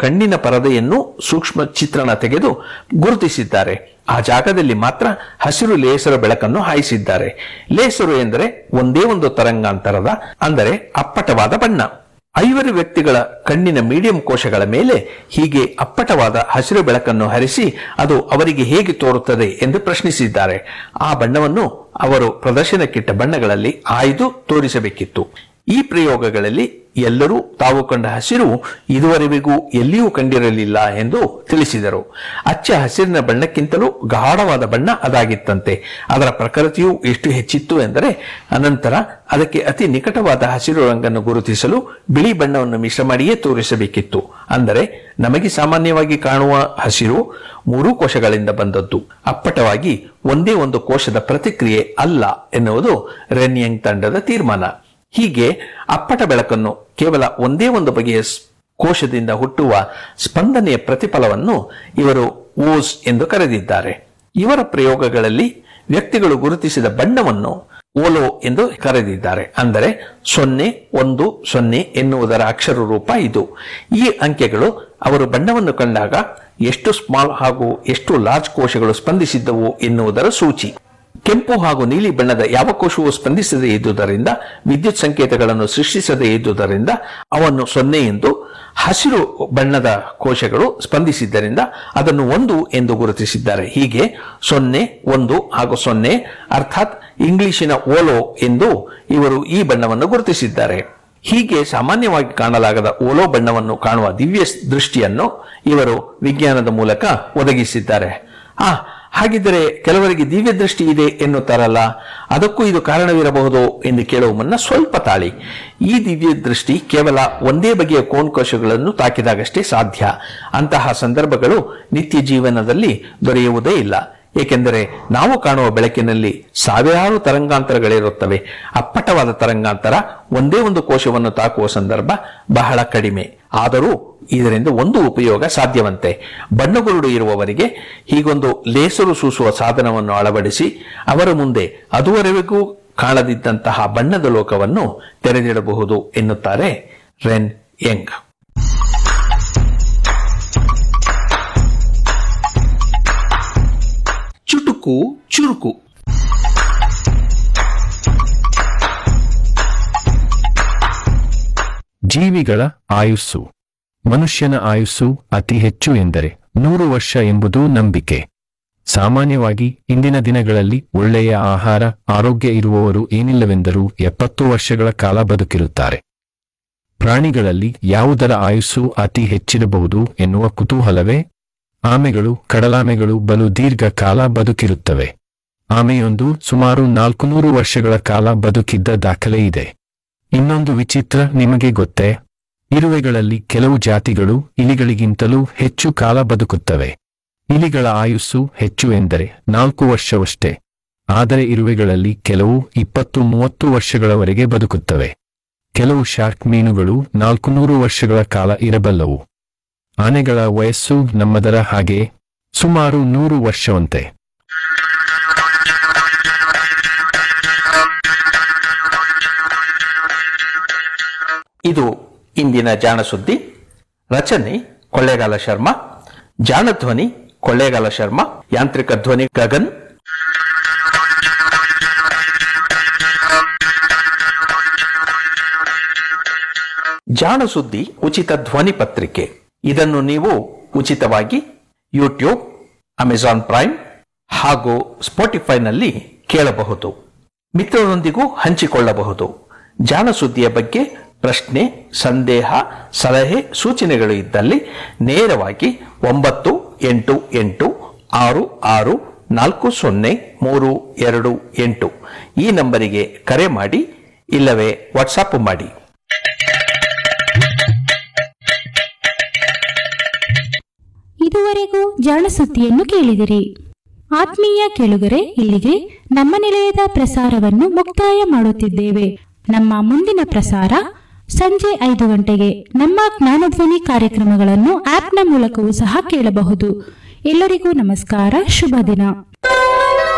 ಕಣ್ಣಿನ ಪರದೆಯನ್ನು ಸೂಕ್ಷ್ಮ ಚಿತ್ರಣ ತೆಗೆದು ಗುರುತಿಸಿದ್ದಾರೆ ಆ ಜಾಗದಲ್ಲಿ ಮಾತ್ರ ಹಸಿರು ಲೇಸರ ಬೆಳಕನ್ನು ಹಾಯಿಸಿದ್ದಾರೆ ಲೇಸರು ಎಂದರೆ ಒಂದೇ ಒಂದು ತರಂಗಾಂತರದ ಅಂದರೆ ಅಪ್ಪಟವಾದ ಬಣ್ಣ ಐವರು ವ್ಯಕ್ತಿಗಳ ಕಣ್ಣಿನ ಮೀಡಿಯಂ ಕೋಶಗಳ ಮೇಲೆ ಹೀಗೆ ಅಪ್ಪಟವಾದ ಹಸಿರು ಬೆಳಕನ್ನು ಹರಿಸಿ ಅದು ಅವರಿಗೆ ಹೇಗೆ ತೋರುತ್ತದೆ ಎಂದು ಪ್ರಶ್ನಿಸಿದ್ದಾರೆ ಆ ಬಣ್ಣವನ್ನು ಅವರು ಪ್ರದರ್ಶನಕ್ಕಿಟ್ಟ ಬಣ್ಣಗಳಲ್ಲಿ ಆಯ್ದು ತೋರಿಸಬೇಕಿತ್ತು ಈ ಪ್ರಯೋಗಗಳಲ್ಲಿ ಎಲ್ಲರೂ ತಾವು ಕಂಡ ಹಸಿರು ಇದುವರೆವಿಗೂ ಎಲ್ಲಿಯೂ ಕಂಡಿರಲಿಲ್ಲ ಎಂದು ತಿಳಿಸಿದರು ಅಚ್ಚ ಹಸಿರಿನ ಬಣ್ಣಕ್ಕಿಂತಲೂ ಗಾಢವಾದ ಬಣ್ಣ ಅದಾಗಿತ್ತಂತೆ ಅದರ ಪ್ರಕೃತಿಯು ಎಷ್ಟು ಹೆಚ್ಚಿತ್ತು ಎಂದರೆ ಅನಂತರ ಅದಕ್ಕೆ ಅತಿ ನಿಕಟವಾದ ಹಸಿರು ರಂಗನ್ನು ಗುರುತಿಸಲು ಬಿಳಿ ಬಣ್ಣವನ್ನು ಮಿಶ್ರ ಮಾಡಿಯೇ ತೋರಿಸಬೇಕಿತ್ತು ಅಂದರೆ ನಮಗೆ ಸಾಮಾನ್ಯವಾಗಿ ಕಾಣುವ ಹಸಿರು ಮೂರೂ ಕೋಶಗಳಿಂದ ಬಂದದ್ದು ಅಪ್ಪಟವಾಗಿ ಒಂದೇ ಒಂದು ಕೋಶದ ಪ್ರತಿಕ್ರಿಯೆ ಅಲ್ಲ ಎನ್ನುವುದು ರೆನ್ಯಂಗ್ ತಂಡದ ತೀರ್ಮಾನ ಹೀಗೆ ಅಪ್ಪಟ ಬೆಳಕನ್ನು ಕೇವಲ ಒಂದೇ ಒಂದು ಬಗೆಯ ಸ್- ಕೋಶದಿಂದ ಹುಟ್ಟುವ ಸ್ಪಂದನೆಯ ಪ್ರತಿಫಲವನ್ನು ಇವರು ಓಸ್ ಎಂದು ಕರೆದಿದ್ದಾರೆ ಇವರ ಪ್ರಯೋಗಗಳಲ್ಲಿ ವ್ಯಕ್ತಿಗಳು ಗುರುತಿಸಿದ ಬಣ್ಣವನ್ನು ಓಲೋ ಎಂದು ಕರೆದಿದ್ದಾರೆ ಅಂದರೆ ಸೊನ್ನೆ ಒಂದು ಸೊನ್ನೆ ಎನ್ನುವುದರ ಅಕ್ಷರ ರೂಪ ಇದು ಈ ಅಂಕೆಗಳು ಅವರು ಬಣ್ಣವನ್ನು ಕಂಡಾಗ ಎಷ್ಟು ಸ್ಮಾಲ್ ಹಾಗೂ ಎಷ್ಟು ಲಾರ್ಜ್ ಕೋಶಗಳು ಸ್ಪಂದಿಸಿದ್ದವು ಎನ್ನುವುದರ ಸೂಚಿ ಕೆಂಪು ಹಾಗೂ ನೀಲಿ ಬಣ್ಣದ ಯಾವ ಕೋಶವು ಸ್ಪಂದಿಸದೇ ಇದ್ದುದರಿಂದ ವಿದ್ಯುತ್ ಸಂಕೇತಗಳನ್ನು ಸೃಷ್ಟಿಸದೇ ಇದ್ದುದರಿಂದ ಅವನ್ನು ಸೊನ್ನೆ ಎಂದು ಹಸಿರು ಬಣ್ಣದ ಕೋಶಗಳು ಸ್ಪಂದಿಸಿದ್ದರಿಂದ ಅದನ್ನು ಒಂದು ಎಂದು ಗುರುತಿಸಿದ್ದಾರೆ ಹೀಗೆ ಸೊನ್ನೆ ಒಂದು ಹಾಗೂ ಸೊನ್ನೆ ಅರ್ಥಾತ್ ಇಂಗ್ಲಿಶಿನ ಓಲೋ ಎಂದು ಇವರು ಈ ಬಣ್ಣವನ್ನು ಗುರುತಿಸಿದ್ದಾರೆ ಹೀಗೆ ಸಾಮಾನ್ಯವಾಗಿ ಕಾಣಲಾಗದ ಓಲೋ ಬಣ್ಣವನ್ನು ಕಾಣುವ ದಿವ್ಯ ದೃಷ್ಟಿಯನ್ನು ಇವರು ವಿಜ್ಞಾನದ ಮೂಲಕ ಒದಗಿಸಿದ್ದಾರೆ ಆ ಹಾಗಿದ್ದರೆ ಕೆಲವರಿಗೆ ದಿವ್ಯ ದೃಷ್ಟಿ ಇದೆ ಎನ್ನುತ್ತಾರಲ್ಲ ಅದಕ್ಕೂ ಇದು ಕಾರಣವಿರಬಹುದು ಎಂದು ಕೇಳುವ ಮುನ್ನ ಸ್ವಲ್ಪ ತಾಳಿ ಈ ದಿವ್ಯ ದೃಷ್ಟಿ ಕೇವಲ ಒಂದೇ ಬಗೆಯ ಕೋನ್ಕೋಶಗಳನ್ನು ತಾಕಿದಾಗಷ್ಟೇ ಸಾಧ್ಯ ಅಂತಹ ಸಂದರ್ಭಗಳು ನಿತ್ಯ ಜೀವನದಲ್ಲಿ ದೊರೆಯುವುದೇ ಇಲ್ಲ ಏಕೆಂದರೆ ನಾವು ಕಾಣುವ ಬೆಳಕಿನಲ್ಲಿ ಸಾವಿರಾರು ತರಂಗಾಂತರಗಳಿರುತ್ತವೆ ಅಪ್ಪಟವಾದ ತರಂಗಾಂತರ ಒಂದೇ ಒಂದು ಕೋಶವನ್ನು ತಾಕುವ ಸಂದರ್ಭ ಬಹಳ ಕಡಿಮೆ ಆದರೂ ಇದರಿಂದ ಒಂದು ಉಪಯೋಗ ಸಾಧ್ಯವಂತೆ ಬಣ್ಣಗುರುಡು ಇರುವವರಿಗೆ ಹೀಗೊಂದು ಲೇಸರು ಸೂಸುವ ಸಾಧನವನ್ನು ಅಳವಡಿಸಿ ಅವರ ಮುಂದೆ ಅದುವರೆವಿಗೂ ಕಾಣದಿದ್ದಂತಹ ಬಣ್ಣದ ಲೋಕವನ್ನು ತೆರೆದಿಡಬಹುದು ಎನ್ನುತ್ತಾರೆ ರೆನ್ ಯಂಗ್ ಚುಟುಕು ಚುರುಕು ಜೀವಿಗಳ ಆಯುಸ್ಸು ಮನುಷ್ಯನ ಆಯುಸ್ಸು ಅತಿ ಹೆಚ್ಚು ಎಂದರೆ ನೂರು ವರ್ಷ ಎಂಬುದು ನಂಬಿಕೆ ಸಾಮಾನ್ಯವಾಗಿ ಇಂದಿನ ದಿನಗಳಲ್ಲಿ ಒಳ್ಳೆಯ ಆಹಾರ ಆರೋಗ್ಯ ಇರುವವರು ಏನಿಲ್ಲವೆಂದರೂ ಎಪ್ಪತ್ತು ವರ್ಷಗಳ ಕಾಲ ಬದುಕಿರುತ್ತಾರೆ ಪ್ರಾಣಿಗಳಲ್ಲಿ ಯಾವುದರ ಆಯುಸ್ಸು ಅತಿ ಹೆಚ್ಚಿರಬಹುದು ಎನ್ನುವ ಕುತೂಹಲವೇ ಆಮೆಗಳು ಕಡಲಾಮೆಗಳು ಬಲು ದೀರ್ಘ ಕಾಲ ಬದುಕಿರುತ್ತವೆ ಆಮೆಯೊಂದು ಸುಮಾರು ನಾಲ್ಕುನೂರು ವರ್ಷಗಳ ಕಾಲ ಬದುಕಿದ್ದ ದಾಖಲೆ ಇದೆ ಇನ್ನೊಂದು ವಿಚಿತ್ರ ನಿಮಗೆ ಗೊತ್ತೇ ಇರುವೆಗಳಲ್ಲಿ ಕೆಲವು ಜಾತಿಗಳು ಇಲಿಗಳಿಗಿಂತಲೂ ಹೆಚ್ಚು ಕಾಲ ಬದುಕುತ್ತವೆ ಇಲಿಗಳ ಆಯುಸ್ಸು ಹೆಚ್ಚು ಎಂದರೆ ನಾಲ್ಕು ವರ್ಷವಷ್ಟೇ ಆದರೆ ಇರುವೆಗಳಲ್ಲಿ ಕೆಲವು ಇಪ್ಪತ್ತು ಮೂವತ್ತು ವರ್ಷಗಳವರೆಗೆ ಬದುಕುತ್ತವೆ ಕೆಲವು ಶಾರ್ಕ್ ಮೀನುಗಳು ನಾಲ್ಕುನೂರು ವರ್ಷಗಳ ಕಾಲ ಇರಬಲ್ಲವು ಆನೆಗಳ ವಯಸ್ಸು ನಮ್ಮದರ ಹಾಗೆ ಸುಮಾರು ನೂರು ವರ್ಷವಂತೆ ಇದು ಇಂದಿನ ಜಾಣ ಸುದ್ದಿ ರಚನೆ ಕೊಳ್ಳೇಗಾಲ ಶರ್ಮಾ ಜಾಣ ಧ್ವನಿ ಕೊಳ್ಳೇಗಾಲ ಶರ್ಮಾ ಯಾಂತ್ರಿಕ ಧ್ವನಿ ಗಗನ್ ಜಾಣ ಸುದ್ದಿ ಉಚಿತ ಧ್ವನಿ ಪತ್ರಿಕೆ ಇದನ್ನು ನೀವು ಉಚಿತವಾಗಿ ಯೂಟ್ಯೂಬ್ ಅಮೆಜಾನ್ ಪ್ರೈಮ್ ಹಾಗೂ ಸ್ಪಾಟಿಫೈನಲ್ಲಿ ಕೇಳಬಹುದು ಮಿತ್ರರೊಂದಿಗೂ ಹಂಚಿಕೊಳ್ಳಬಹುದು ಜಾಣ ಸುದ್ದಿಯ ಬಗ್ಗೆ ಪ್ರಶ್ನೆ ಸಂದೇಹ ಸಲಹೆ ಸೂಚನೆಗಳು ಇದ್ದಲ್ಲಿ ನೇರವಾಗಿ ಒಂಬತ್ತು ಎಂಟು ಎಂಟು ಆರು ಆರು ನಾಲ್ಕು ಸೊನ್ನೆ ಮೂರು ಎರಡು ಎಂಟು ಈ ನಂಬರಿಗೆ ಕರೆ ಮಾಡಿ ಇಲ್ಲವೇ ವಾಟ್ಸಾಪ್ ಮಾಡಿ ಇದುವರೆಗೂ ಜಾಣಸುದ್ದಿಯನ್ನು ಕೇಳಿದಿರಿ ಆತ್ಮೀಯ ಕೇಳುಗರೆ ಇಲ್ಲಿಗೆ ನಮ್ಮ ನಿಲಯದ ಪ್ರಸಾರವನ್ನು ಮುಕ್ತಾಯ ಮಾಡುತ್ತಿದ್ದೇವೆ ನಮ್ಮ ಮುಂದಿನ ಪ್ರಸಾರ ಸಂಜೆ ಐದು ಗಂಟೆಗೆ ನಮ್ಮ ಜ್ಞಾನಧ್ವನಿ ಕಾರ್ಯಕ್ರಮಗಳನ್ನು ಆಪ್ನ ಮೂಲಕವೂ ಸಹ ಕೇಳಬಹುದು ಎಲ್ಲರಿಗೂ ನಮಸ್ಕಾರ ಶುಭ ದಿನ